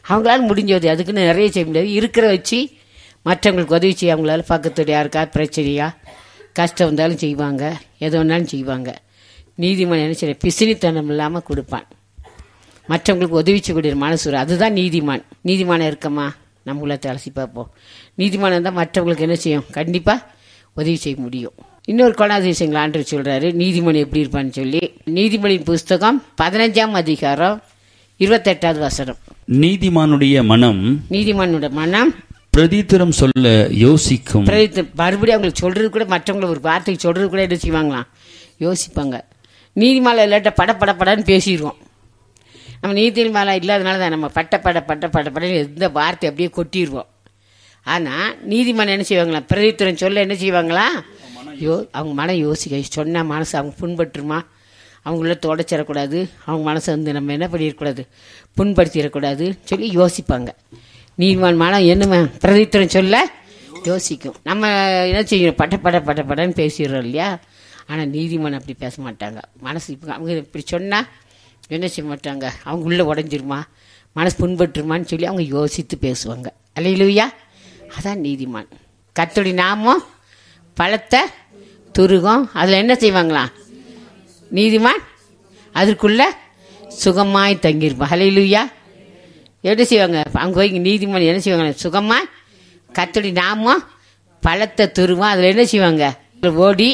அவங்களால முடிஞ்சது அதுக்குன்னு நிறைய செய்ய முடியாது இருக்கிற வச்சு மற்றவங்களுக்கு உதவி செய்ய அவங்களால பக்கத்துல யாருக்கா பிரச்சனையா கஷ்டம் வந்தாலும் செய்வாங்க எது வேணாலும் செய்வாங்க நீதிமன்றம் என்ன செய்ய பிசினித்தனம் இல்லாமல் கொடுப்பான் மற்றவங்களுக்கு உதவி செய்யக்கூடிய மனசு வரும். அதுதான் நீதிமான் நீதிமானம் இருக்கமா நம்ம உள்ளத்தை அலசி பார்ப்போம் நீதிமானம் தான் மற்றவங்களுக்கு என்ன செய்யும் கண்டிப்பாக உதவி செய்ய முடியும் இன்னொரு குணாதிசயங்கள் ஆண்டு சொல்றாரு நீதிமணி எப்படி இருப்பான்னு சொல்லி நீதிமொழியின் புஸ்தகம் பதினஞ்சாம் அதிகாரம் இருபத்தெட்டாவது வசனம் நீதிமானுடைய மனம் நீதிமன்னோட மனம் பிரதித்திரம் சொல்ல யோசிக்கும் பிரதித்து மறுபடியும் அவங்களுக்கு சொல்றது கூட மற்றவங்களை ஒரு வார்த்தைக்கு சொல்றது கூட என்ன செய்வாங்களாம் யோசிப்பாங்க நீதிமலை இல்லாட்ட பட பட படன்னு பேசிடுவோம் நம்ம நீதிமலை இல்லாதனால தான் நம்ம பட்ட பட பட்ட பட படன்னு எந்த வார்த்தை அப்படியே கொட்டிடுவோம் ஆனால் நீதிமன்றம் என்ன செய்வாங்களா பிரதித்திரம் சொல்ல என்ன செய்வாங்களா யோ அவங்க மனம் யோசிக்க சொன்ன மனசு அவங்க புண்பட்டுருமா அவங்கள தொடச்சிடக்கூடாது அவங்க மனசை வந்து நம்ம என்ன பண்ணிடக்கூடாது புண்படுத்திடக்கூடாது சொல்லி யோசிப்பாங்க நீதிமான் மனம் என்னமே பிரதித்திரம் சொல்ல யோசிக்கும் நம்ம என்ன செய்யணும் பட்ட பட பட படன்னு பேசிடுறோம் இல்லையா ஆனால் நீதிமன்றம் அப்படி பேச மாட்டாங்க மனசு இப்போ அவங்க இப்படி சொன்னால் என்ன செய்ய மாட்டாங்க அவங்க உள்ளே உடஞ்சிருமா மனசு புண்பட்டுருமான்னு சொல்லி அவங்க யோசித்து பேசுவாங்க அல்லையிலுயா அதான் நீதிமான் கத்தோடி நாமம் பழத்தை துருகம் அதில் என்ன செய்வாங்களாம் நீதிமான் அதற்குள்ள சுகமாய் தங்கியிருப்பான் ஹலையிலுயா என்ன செய்வாங்க அங்கே போய் நீதிமன்றம் என்ன செய்வாங்க சுகமா கத்தடி நாமம் பழத்தை துருவம் அதில் என்ன செய்வாங்க ஓடி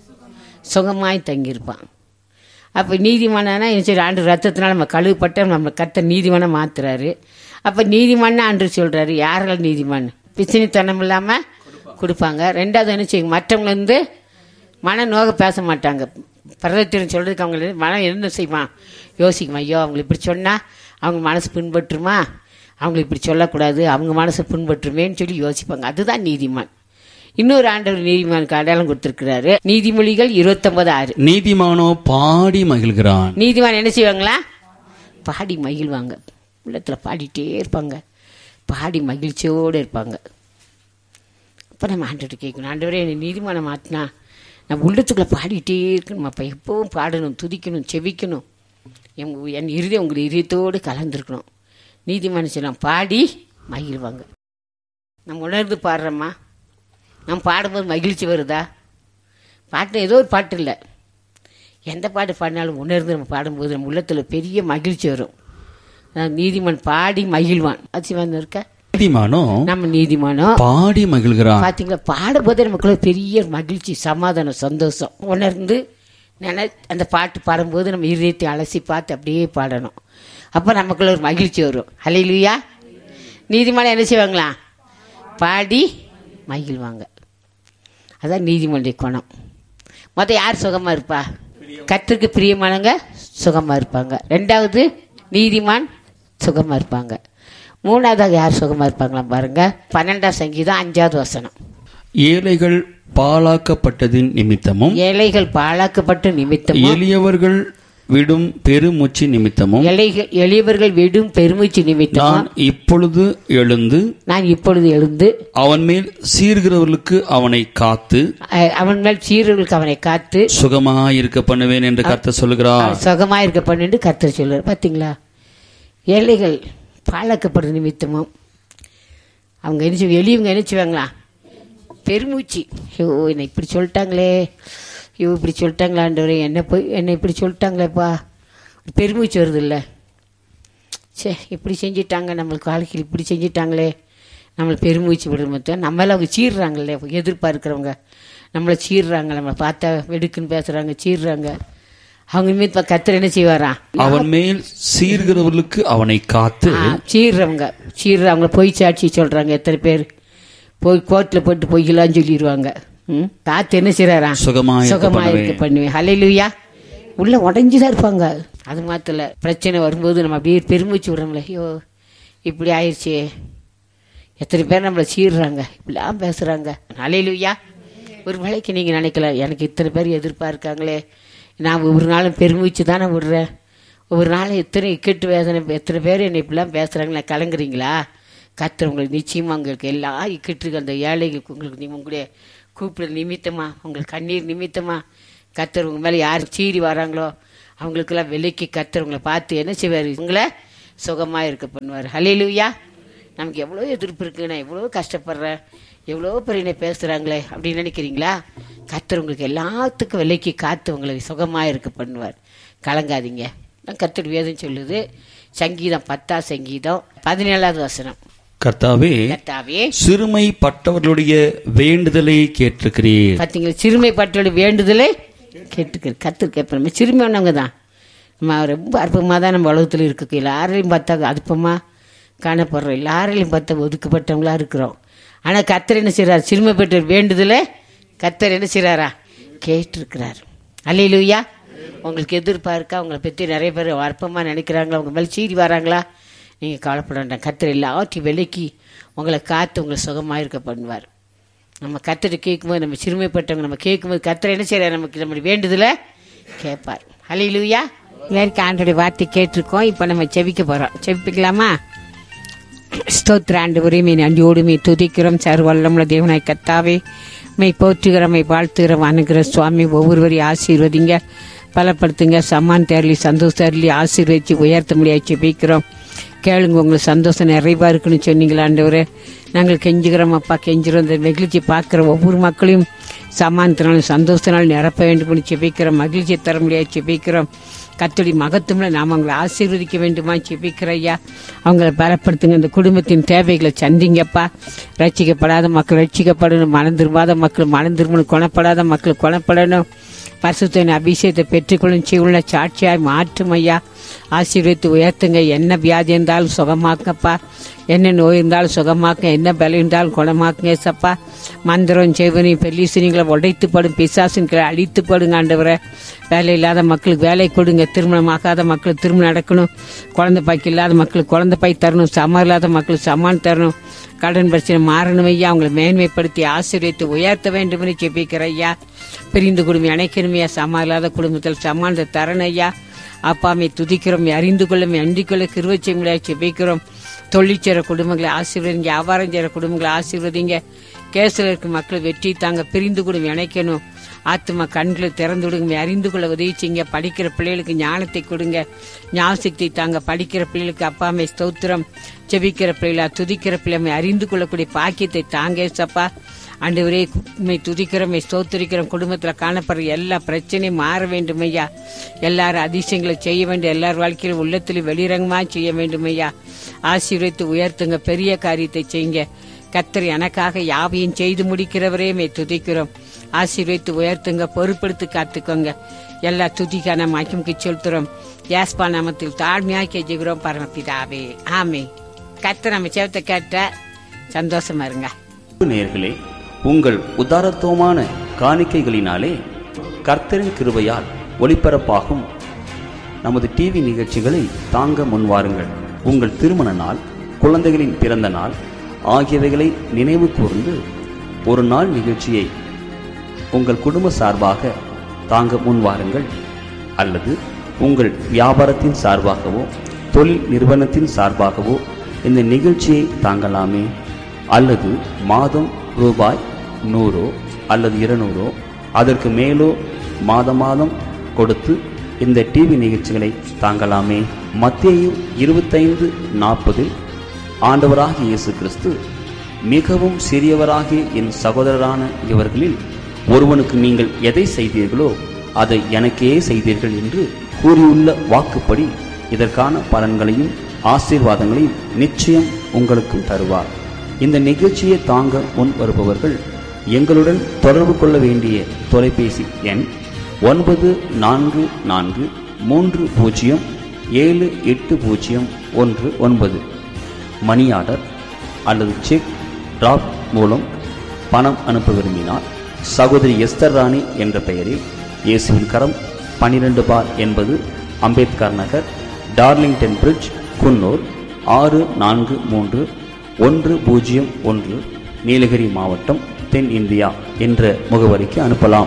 சுகமாய் தங்கியிருப்பான் அப்போ நீதிமன்றம்னா என்ன சரி ஆண்டு ரத்தத்தினால நம்ம கழுவுப்பட்ட நம்ம கத்த நீதிமன்றம் மாத்துறாரு அப்போ நீதிமன்றம் ஆண்டு சொல்றாரு யார்கள் நீதிமன் பிச்சினித்தனம் இல்லாமல் கொடுப்பாங்க ரெண்டாவது என்ன செய்யும் மற்றவங்க வந்து மன நோக பேச மாட்டாங்க பிரதத்திரம் சொல்றதுக்கு அவங்க மனம் என்ன செய்வான் யோசிக்குமா ஐயோ அவங்க இப்படி சொன்னால் அவங்க மனசு பின்பற்றுமா அவங்க இப்படி சொல்லக்கூடாது அவங்க மனசு பின்பற்றுமேன்னு சொல்லி யோசிப்பாங்க அதுதான் நீதிமான் இன்னொரு ஆண்டவர் நீதிமானுக்கு அடையாளம் கொடுத்திருக்கிறாரு நீதிமொழிகள் இருபத்தொன்பது ஆறு நீதிமானோ பாடி மகிழ்கிறான் நீதிமான் என்ன செய்வாங்களா பாடி மகிழ்வாங்க உள்ளத்தில் பாடிட்டே இருப்பாங்க பாடி மகிழ்ச்சியோடு இருப்பாங்க அப்போ நம்ம ஆண்டவர்கிட்ட கேட்கணும் ஆண்டவரே என்னை நீதிமானம் மாற்றினா நம்ம உள்ளத்துக்குள்ளே பாடிட்டே இருக்கணும் அப்போ எப்பவும் பாடணும் துதிக்கணும் செவிக்கணும் என் என் இறுதி உங்கள் இதயத்தோடு கலந்துருக்கணும் நீதிமானம் சொல்லலாம் பாடி மகிழ்வாங்க நம்ம உணர்ந்து பாடுறோமா நம்ம பாடும்போது மகிழ்ச்சி வருதா பாட்டு ஏதோ ஒரு பாட்டு இல்லை எந்த பாட்டு பாடினாலும் உணர்ந்து நம்ம பாடும்போது நம்ம உள்ளத்தில் பெரிய மகிழ்ச்சி வரும் அதான் நீதிமான் பாடி மகிழ்வான் அசிவான் இருக்க நீதிமானோ நம்ம நீதிமானம் பாடி மகிழ்கிறான் பாத்தீங்களா பாடும்போதே நமக்குள்ள பெரிய மகிழ்ச்சி சமாதானம் சந்தோஷம் உணர்ந்து நினை அந்த பாட்டு பாடும்போது நம்ம இதயத்தை அலசி பார்த்து அப்படியே பாடணும் அப்போ நமக்குள்ள ஒரு மகிழ்ச்சி வரும் ஹலையிலுயா நீதிமன்றம் என்ன செய்வாங்களா பாடி மகிழ்வாங்க அதான் நீதிமன்ற குணம் மொத்தம் யார் சுகமாக இருப்பா கத்திற்கு பிரியமானவங்க சுகமாக இருப்பாங்க ரெண்டாவது நீதிமான் சுகமாக இருப்பாங்க மூணாவதாக யார் சுகமாக இருப்பாங்களா பாருங்க பன்னெண்டாம் சங்கீதம் அஞ்சாவது வசனம் ஏழைகள் பாழாக்கப்பட்டதின் நிமித்தமும் ஏழைகள் பாழாக்கப்பட்ட நிமித்தமும் எளியவர்கள் விடும் பெருமூச்சு நிமித்தமும் எளிகள் எளியவர்கள் விடும் பெருமூச்சு நிமித்தமும் நான் இப்பொழுது எழுந்து நான் இப்பொழுது எழுந்து அவன் மேல் சீர்கிறவர்களுக்கு அவனை காத்து அஹ், அவன் மேல் சீர்களுக்கு அவனை காத்து சுகமாயிருக்க பண்ணுவேன் என்று கர்த்தர் சொல்லுகிறார் சுகமாக இருக்க பண்ணிட்டு கர்த்தர் சொல்லுவார் பார்த்தீங்களா ஏழைகள் பாழாக்கப்படுற நிமித்தமும் அவங்க என்ன செய்வாங்க எளியவங்க என்ன செய்வாங்களா பெருமூச்சு ஐயோ என்னை இப்படி சொல்லிட்டாங்களே ஐயோ இப்படி சொல்லிட்டாங்களான்றவரே என்ன போய் என்னை இப்படி சொல்லிட்டாங்களேப்பா பெருமூச்சு வருது இல்லை சே இப்படி செஞ்சிட்டாங்க நம்மளுக்கு வாழ்க்கையில் இப்படி செஞ்சிட்டாங்களே நம்மளை பெருமூச்சு விடுற மொத்தம் நம்மள அவங்க சீர்றாங்கல்ல எதிர்பார்க்குறவங்க நம்மளை சீர்றாங்க நம்மளை பார்த்தா வெடுக்குன்னு பேசுகிறாங்க சீர்றாங்க அவங்க மீது கத்திர என்ன செய்வாராம் அவன் மேல் சீர்கிறவர்களுக்கு அவனை காத்து ஆ, சீர்றவங்க சீர்ற அவங்கள பொய் சாட்சி சொல்றாங்க எத்தனை பேர் போய் கோர்ட்டில் போட்டு பொய்யலான்னு சொல்லிடுவாங்க ம் காத்து என்ன செய்யறாராம் சுகமாயிருக்க சுகமா இருக்க பண்ணுவேன். பண்ணுவேன் ஹalleluya உள்ள உடஞ்சுதான் இருப்பாங்க அது மாத்திர பிரச்சனை வரும்போது நம்ம அப்படியே பெருமூச்சு விடுறோம்ல ஐயோ இப்படி ஆயிடுச்சே எத்தனை பேர் நம்மளை சீர்றாங்க இப்படிலாம் பேசுறாங்க ஹalleluya ஒரு வேளைக்கு நீங்க நினைக்கலாம் எனக்கு இத்தனை பேர் எதிர்பார்க்காங்களே நான் ஒவ்வொரு நாளும் பெருமூச்சு தானே விடுறேன் ஒவ்வொரு நாளும் எத்தனை இக்கட்டு வேதனை எத்தனை பேர் என்னை இப்படிலாம் பேசுகிறாங்களா கலங்குறீங்களா கத்துற உங்களுக்கு நிச்சயமாக உங்களுக்கு எல்லா இக்கட்டுக்கு அந்த ஏழைகளுக்கு உங்களுக்கு நீ உங்களுடைய கூப்பிட நிமித்தமா உங்கள் கண்ணீர் நிமித்தமா கத்தர் உங்க மேலே யார் சீறி வராங்களோ அவங்களுக்கெல்லாம் விலைக்கு கத்தர் உங்களை பார்த்து என்ன செய்வார் உங்களை சுகமாக இருக்க பண்ணுவார் ஹalleluya நமக்கு எவ்வளோ எதிர்ப்பு இருக்குது நான் எவ்வளோ கஷ்டப்படுறேன் எவ்வளோ பேர் என்னை பேசுகிறாங்களே அப்படின்னு நினைக்கிறீங்களா கர்த்தர் உங்களுக்கு எல்லாத்துக்கும் விலைக்கு காத்து உங்களை சுகமாக இருக்க பண்ணுவார் கலங்காதீங்க நான் கர்த்தர் வேதம் சொல்லுது சங்கீதம் பத்தா சங்கீதம் பதினேழாவது வசனம் கர்த்தாவே கர்த்தாவே சிறுமைப்பட்டவர்களுடைய வேண்டுதலை கேட்டிருக்கிறீர் பார்த்தீங்களா சிறுமைப்பட்டோட வேண்டுதலை கேட்டுக்க கத்து கேட்போம் சிறுமையானவங்க தான் நம்ம ரொம்ப அற்பமாக தான் நம்ம உலகத்தில் இருக்கு எல்லாரையும் பார்த்தா அற்பமாக காணப்படுறோம் எல்லாரையும் பார்த்தா ஒதுக்கப்பட்டவங்களா இருக்கிறோம் ஆனால் கத்தர் என்ன செய்கிறார் சிறுமைப்பட்டோர் வேண்டுதலை கத்தர் என்ன செய்கிறாரா கேட்டிருக்கிறார் அல்லையிலுயா உங்களுக்கு எதிர்ப்பாக இருக்கா உங்களை பற்றி நிறைய பேர் அற்பமாக நினைக்கிறாங்களா உங்கள் மேலே சீறி வராங்களா நீங்கள் கவலைப்பட வேண்டாம் கத்தர் எல்லாத்தையும் விலைக்கு உங்களை காத்து உங்களை சுகமாக இருக்க பண்ணுவார் நம்ம கத்தரை கேட்கும்போது நம்ம சிறுமைப்பட்டவங்க நம்ம கேட்கும்போது கத்தரை என்ன செய்யறாரு நமக்கு நம்மளுடைய வேண்டுதலை கேட்பார் ஹalleluya எல்லாருக்கும் ஆண்டோடைய வார்த்தை கேட்டிருக்கோம் இப்போ நம்ம செவிக்க போகிறோம் செவிப்பிக்கலாமா ஸ்தோத்திர ஆண்டு மே நன்றியோடு மே துதிக்கிறோம் சர்வல்லமுள்ள தேவனாய் கத்தாவே மை போற்றுகிறோம் மை வாழ்த்துகிறோம் அணுகிற சுவாமி ஒவ்வொருவரையும் ஆசீர்வதிங்க பலப்படுத்துங்க சம்மான் தேரலி சந்தோஷ தேரலி ஆசீர்வதிச்சு உயர்த்த முடியாது ஜெபிக்கிறோம் கேளுங்க உங்களுக்கு சந்தோஷம் நிறைவா இருக்குன்னு சொன்னீங்களா ஆண்டவரே நாங்கள் கெஞ்சுகிறோம் அப்பா கெஞ்சுறோம் இந்த மகிழ்ச்சி பார்க்குற ஒவ்வொரு மக்களையும் சமானத்தினாலும் சந்தோஷத்தினாலும் நிரப்ப வேண்டும் செபிக்கிறோம் மகிழ்ச்சியை தர முடியாது செபிக்கிறோம் கத்தடி மகத்துவம்ல நாம் அவங்களை ஆசீர்வதிக்க வேண்டுமா செபிக்கிற ஐயா அவங்கள பலப்படுத்துங்க இந்த குடும்பத்தின் தேவைகளை சந்திங்கப்பா ரட்சிக்கப்படாத மக்கள் ரட்சிக்கப்படணும் மனம் திரும்பாத மக்கள் மனம் திரும்பணும் குணப்படாத மக்கள் குணப்படணும் பரிசுத்தின் அபிஷேகத்தை பெற்றுக்கொள்ளும் செய்யுள்ள சாட்சியாய் மாற்றும் ஐயா ஆசீர்வதித்து உயர்த்துங்க என்ன வியாதி இருந்தாலும் சுகமாக்கப்பா என்ன நோய் இருந்தாலும் சுகமாக்க என்ன பலம் இருந்தாலும் குணமாக்குங்க ஏசப்பா மந்திரம் செய்வனி பெல்லீசனிகளை உடைத்து படும் பிசாசுங்களை அழித்து படுங்க ஆண்டவரை வேலை இல்லாத மக்களுக்கு வேலை கொடுங்க திருமணமாகாத மக்களுக்கு திருமணம் நடக்கணும் குழந்தை பாய்க்கு இல்லாத மக்களுக்கு குழந்தை பாய் தரணும் சமம் இல்லாத மக்களுக்கு சமான் தரணும் கடன் பிரச்சனை மாறணும் ஐயா அவங்களை மேன்மைப்படுத்தி ஆசீர்வதித்து உயர்த்த வேண்டும் என்று ஜெபிக்கிற ஐயா பிரிந்து குடும்பம் இணைக்கணுமையா சமா இல்லாத குடும்பத்தில் சமானத்தை தரணும் ஐயா அப்பாமை துதிக்கிறோம் அறிந்து கொள்ளும் அண்டிக் கொள்ள கிருவச்சங்களை ஜெபிக்கிறோம் தொழிற்சேர குடும்பங்களை ஆசீர்வதிங்க வியாபாரம் செய்கிற குடும்பங்களை ஆசீர்வதிங்க கேசில் இருக்க மக்கள் வெற்றி தாங்க பிரிந்து கூட இணைக்கணும் ஆத்மா கண்களை திறந்து விடுங்க அறிந்து கொள்ள உதவி செய்யுங்க படிக்கிற பிள்ளைகளுக்கு ஞானத்தை கொடுங்க ஞாபகத்தை தாங்க படிக்கிற பிள்ளைகளுக்கு அப்பாமை ஸ்தோத்திரம் செபிக்கிற பிள்ளைகளா துதிக்கிற பிள்ளைமை அறிந்து கொள்ளக்கூடிய பாக்கியத்தை தாங்க சப்பா ஆண்டவரே உண்மை துதிக்கிறோம் ஸ்தோத்திரிக்கிறோம் குடும்பத்தில் காணப்படுற எல்லா பிரச்சனையும் மாற வேண்டும் ஐயா எல்லாரும் அதிசயங்களை செய்ய வேண்டும் எல்லார் வாழ்க்கையிலும் உள்ளத்தில் வெளிரங்கமாக செய்ய வேண்டும் ஐயா ஆசீர்வதித்து உயர்த்துங்க பெரிய காரியத்தை செய்யுங்க கத்தர் எனக்காக யாவையும் செய்து முடிக்கிறவரே மே துதிக்கிறோம் ஆசீர்வதித்து உயர்த்துங்க பொறுப்படுத்தி காத்துக்கோங்க எல்லா துதிக்கான மகிமுக்கு செலுத்துறோம் யாஸ்பா நாமத்தில் தாழ்மையாக கெஞ்சுகிறோம் பரமபிதாவே ஆமே கத்தர் நம்ம சேவத்தை கேட்ட சந்தோஷமா இருங்க நேயர்களே உங்கள் உதாரத்துவமான காணிக்கைகளினாலே கர்த்தரின் கிருபையால் ஒளிபரப்பாகும் நமது டிவி நிகழ்ச்சிகளை தாங்க முன்வாருங்கள் உங்கள் திருமண நாள் குழந்தைகளின் பிறந்த நாள் ஆகியவைகளை நினைவு கூர்ந்து ஒரு நாள் நிகழ்ச்சியை உங்கள் குடும்ப சார்பாக தாங்க முன்வாருங்கள் அல்லது உங்கள் வியாபாரத்தின் சார்பாகவோ தொழில் நிறுவனத்தின் சார்பாகவோ இந்த நிகழ்ச்சியை தாங்கலாமே அல்லது மாதம் ரூபாய் நூறோ அல்லது இருநூறோ அதற்கு மேலோ மாதம் மாதம் கொடுத்து இந்த டிவி நிகழ்ச்சிகளை தாங்கலாமே மத்தேயு இருபத்தைந்து நாற்பதில் ஆண்டவராகிய இயேசு கிறிஸ்து மிகவும் சிறியவராகிய என் சகோதரரான இவர்களில் ஒருவனுக்கு நீங்கள் எதை செய்தீர்களோ அதை எனக்கே செய்தீர்கள் என்று கூறியுள்ள வாக்குப்படி இதற்கான பலன்களையும் ஆசீர்வாதங்களையும் நிச்சயம் உங்களுக்கும் தருவார் இந்த நிகழ்ச்சியை தாங்க முன் வருபவர்கள் எங்களுடன் தொடர்பு கொள்ள வேண்டிய தொலைபேசி எண் ஒன்பது நான்கு நான்கு மூன்று பூஜ்ஜியம் ஏழு எட்டு பூஜ்ஜியம் ஒன்று ஒன்பது மணி ஆர்டர் அல்லது செக் டிராப் மூலம் பணம் அனுப்ப விரும்பினால் சகோதரி எஸ்தர் ராணி என்ற பெயரில் இயேசுவின் கரம் பனிரெண்டு பார் என்பது அம்பேத்கர் நகர் டார்லிங்டன் பிரிட்ஜ் குன்னூர் ஆறு நான்கு மூன்று ஒன்று பூஜ்ஜியம் ஒன்று நீலகிரி மாவட்டம் தென் இந்தியா என்ற முகவரிக்கு அனுப்பலாம்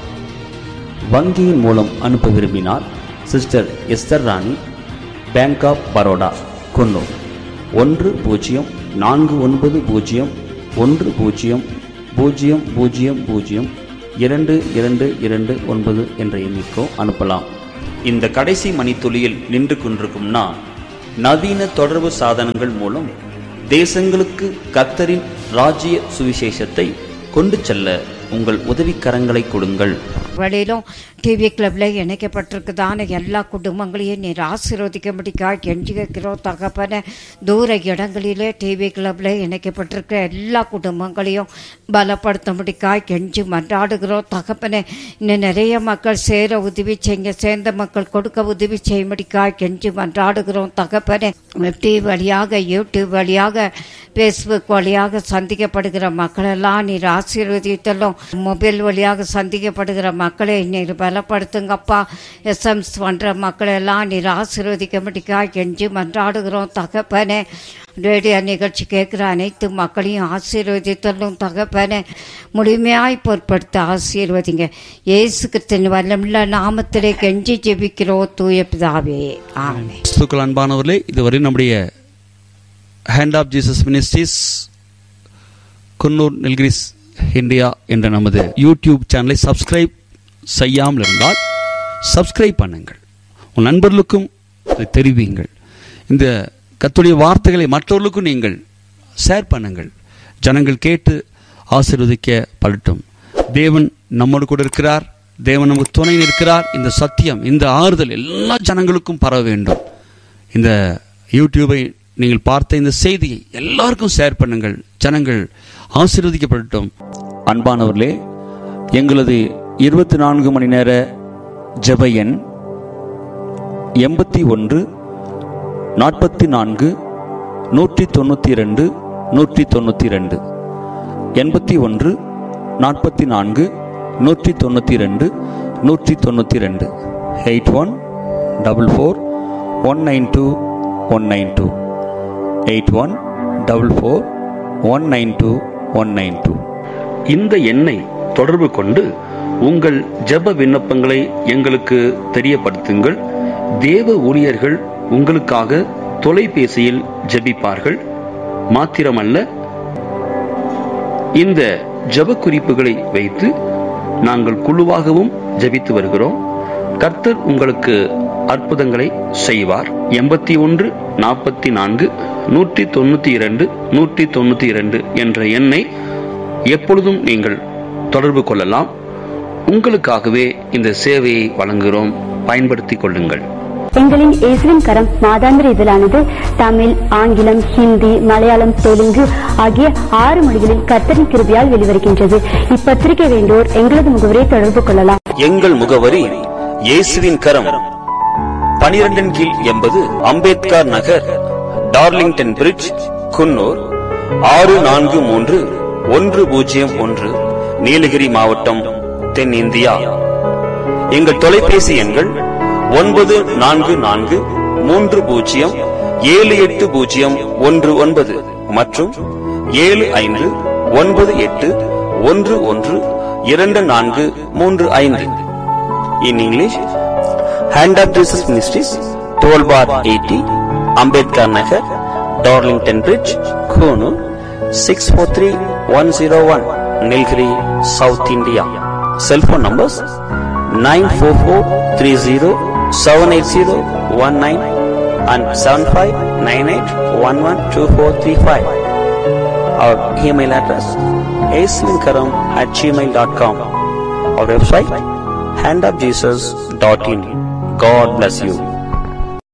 வங்கியின் மூலம் அனுப்ப விரும்பினால் sister Esther Rani Bank of Baroda Coonoor ஒன்று பூஜ்ஜியம் நான்கு ஒன்பது பூஜ்ஜியம் ஒன்று பூஜ்ஜியம் பூஜ்ஜியம் பூஜ்ஜியம் பூஜ்ஜியம் இரண்டு இரண்டு இரண்டு ஒன்பது என்ற எண்ணிக்கோ அனுப்பலாம் இந்த கடைசி மணித்துளியில் நின்று கொண்டிருக்கும் நான் நவீன தொடர்பு சாதனங்கள் மூலம் தேசங்களுக்கு கத்தரின் ராஜ்ய சுவிசேஷத்தை கொண்டு செல்ல உங்கள் உதவிக்கரங்களை கொடுங்கள் வழியிலும் டிவி கிளப்ல இணைக்கப்பட்டிருக்குதான எல்லா குடும்பங்களையும் நீர் ஆசீர்வதிக்கும்படிக்காய் கெஞ்சி வைக்கிறோம் தகப்பன தூர இடங்களிலே டிவி கிளப்ல இணைக்கப்பட்டிருக்கிற எல்லா குடும்பங்களையும் பலப்படுத்தும்படிக்காய் கெஞ்சி மன்றாடுகிறோம் தகப்பனே இன்னும் நிறைய மக்கள் சேர உதவி செய்யுங்க சேர்ந்த மக்கள் கொடுக்க உதவி செய்யும்படிக்காய் கெஞ்சி மன்றாடுகிறோம் தகப்பனே டிவி வழியாக யூடியூப் வழியாக ஃபேஸ்புக் வழியாக சந்திக்கப்படுகிற மக்களெல்லாம் நீர் ஆசீர்வதித்தலும் மொபைல் வழியாக சந்திக்கப்படுகிற மக்களை நீர் பலப்படுத்துங்கப்பா எஸ்எம்ஸ் பண்ணுற மக்களெல்லாம் நீர் ஆசீர்வதிக்கும்படிக்கா கெஞ்சி மன்றாடுகிறோம் தகப்பனே ரேடியோ நிகழ்ச்சி கேட்குற அனைத்து மக்களையும் ஆசீர்வதித்தலும் தகப்பனே முழுமையாய் பொருட்படுத்த ஆசீர்வதிங்க இயேசு கிறிஸ்தின் வல்லமுள்ள நாமத்திலே கெஞ்சி ஜெபிக்கிறோம் தூய பிதாவே ஆமென் கிறிஸ்துக்கள் அன்பானவர்களே இதுவரை நம்முடைய Hand of Jesus Ministries Coonoor Nilgiris India என்ற நமது யூடியூப் சேனலை சப்ஸ்கிரைப் செய்யாமல் இருந்தால் சப்ஸ்கிரைப் பண்ணுங்கள் உன் நண்பர்களுக்கும் இதை தெரிவியுங்கள் இந்த கத்துடைய வார்த்தைகளை மற்றவர்களுக்கும் நீங்கள் ஷேர் பண்ணுங்கள் ஜனங்கள் கேட்டு ஆசீர்வதிக்க படட்டும் தேவன் நம்மோடு கூட இருக்கிறார் தேவன் நமக்கு துணை இருக்கிறார் இந்த சத்தியம் இந்த ஆறுதல் எல்லா ஜனங்களுக்கும் பரவ வேண்டும் இந்த யூடியூபை நீங்கள் பார்த்த இந்த செய்தியை எல்லாருக்கும் ஷேர் பண்ணுங்கள் ஜனங்கள் ஆசீர்வதிக்கப்படட்டும் அன்பானவர்களே எங்களது இருபத்தி நான்கு மணி நேர ஜெப எண் எண்பத்தி ஒன்று நாற்பத்தி நான்கு நூற்றி தொண்ணூற்றி ரெண்டு நூற்றி தொண்ணூற்றி ரெண்டு எண்பத்தி ஒன்று நாற்பத்தி நான்கு நூற்றி தொண்ணூற்றி ரெண்டு நூற்றி தொண்ணூற்றி ரெண்டு eight one double four one nine two one nine two eight one double four one nine two one nine two இந்த எண்ணை தொடர்பு கொண்டு உங்கள் ஜெப விண்ணப்பங்களை எங்களுக்கு தெரியப்படுத்துங்கள் தேவ ஊழியர்கள் உங்களுக்காக தொலைபேசியில் ஜெபிப்பார்கள் மாத்திரமல்ல இந்த ஜெப குறிப்புகளை வைத்து நாங்கள் குழுவாகவும் ஜெபித்து வருகிறோம் கர்த்தர் உங்களுக்கு அற்புதங்களை செய்வார் எண்பத்தி ஒன்று நாற்பத்தி நான்கு நூற்றி தொண்ணூத்தி இரண்டு நூற்றி தொண்ணூத்தி இரண்டு என்ற எண்ணை எப்பொழுதும் நீங்கள் தொடர்பு கொள்ளலாம் உங்களுக்காகவே இந்த சேவையை வழங்குகிறோம் பயன்படுத்திக் கொள்ளுங்கள் எங்களின் இயேசுவின் கரம் மாதாந்திர இதழானது தமிழ் ஆங்கிலம் ஹிந்தி மலையாளம் தெலுங்கு ஆகிய ஆறு மொழிகளில் கர்த்தரின் கிருபையால் வெளிவருகின்றது இப்பத்திரிகை வேண்டோர் எங்களது முகவரியை தொடர்பு கொள்ளலாம் எங்கள் முகவரி இயேசுவின் கரம் பனிரெண்டின் கீழ் எண்பது அம்பேத்கர் நகர் டார்லிங்டன் பிரிட்ஜ் குன்னூர் ஆறு நான்கு மூன்று ஒன்று பூஜ்ஜியம் ஒன்று நீலகிரி மாவட்டம் தென்னிந்தியா எங்கள் தொலைபேசி எண்கள் ஒன்பது நான்கு நான்கு மூன்று பூஜ்ஜியம் ஏழு எட்டு பூஜ்ஜியம் ஒன்று ஒன்பது மற்றும் ஏழு ஐந்து ஒன்பது எட்டு ஒன்று ஒன்று இரண்டு நான்கு மூன்று ஐந்து in English Hand of Jesus Ministries twelve bar eighty Ambedkar Nagar Darlington Bridge Coonoor six four three one zero one Nilgiri South India cellphone numbers nine four four three zero seven eight zero one nine and seven five nine eight one one two four three five our email address ஏசுவின்கரம் at Gmail dot com our website handofjesus.in. God bless you.